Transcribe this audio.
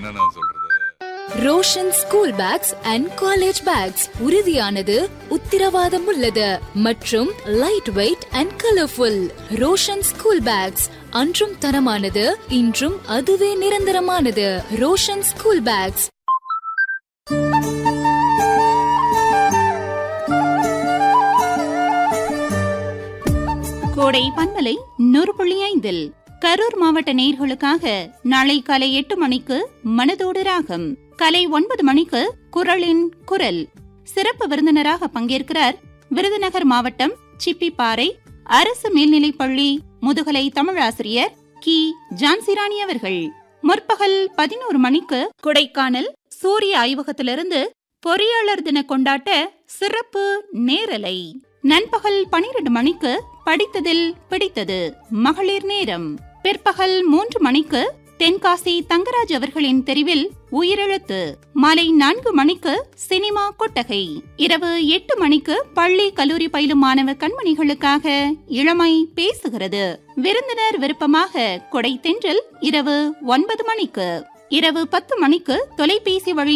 என்ன நான் சொல்றது Roshan school bags and college bags உறுதியானது உத்திரவாதம் உள்ளது மற்றும் light weight and colourful Roshan school bags அன்றும் தரமானது இன்றும் அதுவே நிரந்தரமானது ரோஷன் ஸ்கூல் பேக்ஸ் கோடை பண்பலை நூறு புள்ளி ஐந்தில் கரூர் மாவட்ட நேயர்களுக்காக நாளை காலை எட்டு மணிக்கு மனதோடு ராகம் காலை ஒன்பது மணிக்கு குரலின் குரல் சிறப்பு விருந்தினராக பங்கேற்கிறார் விருதுநகர் மாவட்டம் சிப்பிப்பாறை அரசு மேல்நிலைப்பள்ளி முதுகலை தமிழாசிரியர் கி ஜான்சிராணி அவர்கள் முற்பகல் பதினோரு மணிக்கு கொடைக்கானல் சூரிய ஆய்வகத்திலிருந்து பொறியாளர் தின கொண்டாட்ட சிறப்பு நேரலை நண்பகல் பனிரெண்டு மணிக்கு படித்ததில் பிடித்தது மகளிர் நேரம் பிற்பகல் மூன்று மணிக்கு தென்காசி தங்கராஜ் அவர்களின் தெரிவில் உயிரெழுத்து மாலை நான்கு மணிக்கு சினிமா கொட்டகை இரவு எட்டு மணிக்கு பள்ளி கல்லூரி பயிலும் மாணவ கண்மணிகளுக்காக இளமை பேசுகிறது விருந்தினர் விருப்பமாக கொடை தென்றல் இரவு ஒன்பது மணிக்கு இரவு பத்து மணிக்கு தொலைபேசி வழி